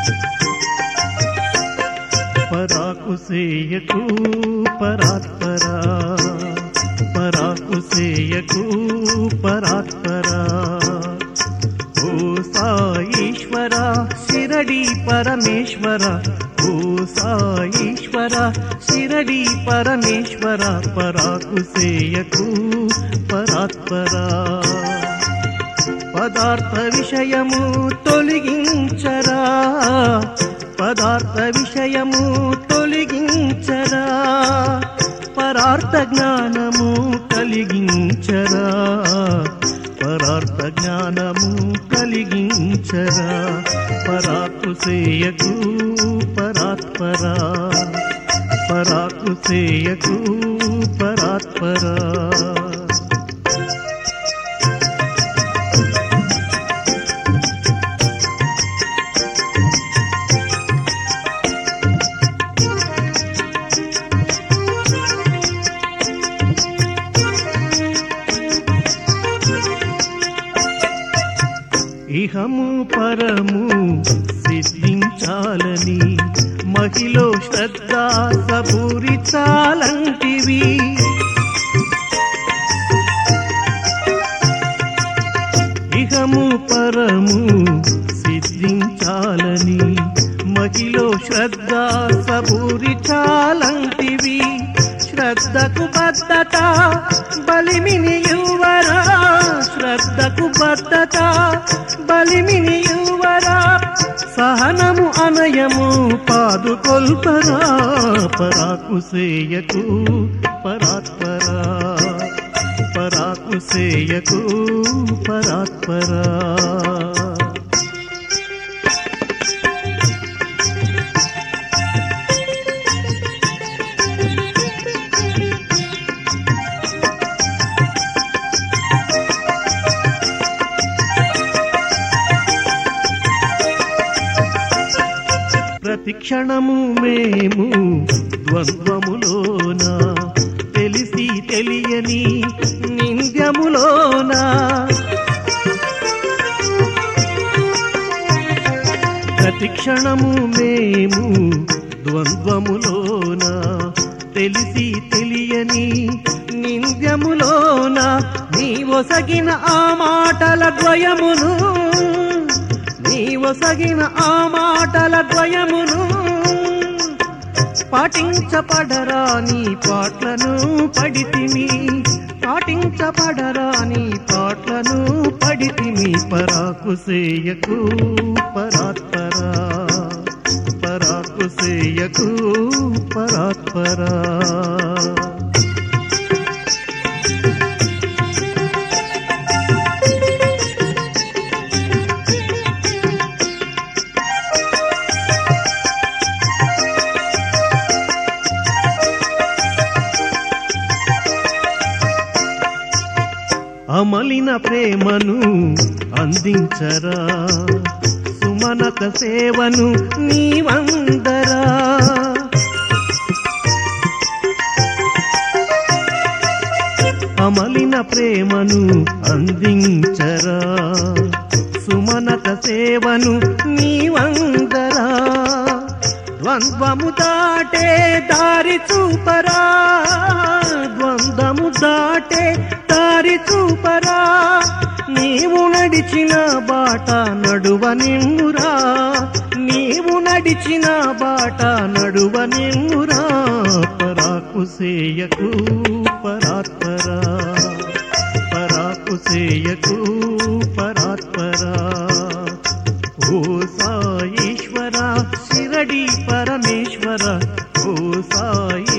పరాకు సేయకు పరాత్పరా పరాకు సేయకు పరాత్పరా ఓ సాయీశ్వర శిరడి పరమేశ్వర ఓ సాయీశ్వర శిరడి పరమేశ్వర పరాకు సేయకు పరాత్పరా పదార్థ విషయము తొలగించరా పదార్థ విషయము తొలగించరా పరార్థ జ్ఞానము కలిగించరా పరార్థ జ్ఞానము కలిగించరా పరాకు సేయకు పరాత్పరా పరాకు సేయకు పరాత్పరా ఇహము పరము సిద్ధించాలని మహిలో శ్రద్ధ సబూరిచాలంటివి ఇహము పరము సిద్ధించాలని మహిలో శ్రద్ధ సబూరిచాలంటివి శ్రద్ధకు బద్ధత బలిమిని యువరా శ్రద్ధకు బద్ధత బలిమిని యువరా సహనము అనయము పాదుకొల్పరా పరాకు సేయకు పరాత్పరా పరాకు సేయకు పరాత్పరా ప్రతి క్షణము మేము ద్వంద్వములోన తెలిసి తెలియని నింద్యములోన ప్రతి క్షణము మేము ద్వంద్వములోన తెలిసి తెలియని నింద్యములోన నీ ఒసగిన ఆ మాటల ద్వయమును నీవసగిన ఆ మాటల ద్వయమును పాటించపడరా నీ పాటలను పడితిమి పాటించపడరా నీ పాటలను పడితిమి పరాకు సేయకు పరాత్పరా పరాకు సేయకు పరాత్పరా అమలిన ప్రేమను అందించరా సుమనత సేవను నీవందరా అమలిన ప్రేమను అందించరా సుమనత సేవను నీవందరా ద్వంద్వము దాటే దారి చూపరా ద్వంద్వము దాటే దారి చూపరా నీవు నడిచిన బాట నడువ నిమ్మురా నీవు నడిచిన బాట నడువ నిమ్మురా పరాకు సేయకు పరాత్పరా పరాకు సేయకు పరాత్పరా ఓ సాయీశ్వర శిరడి పరమేశ్వర ఓ సాయి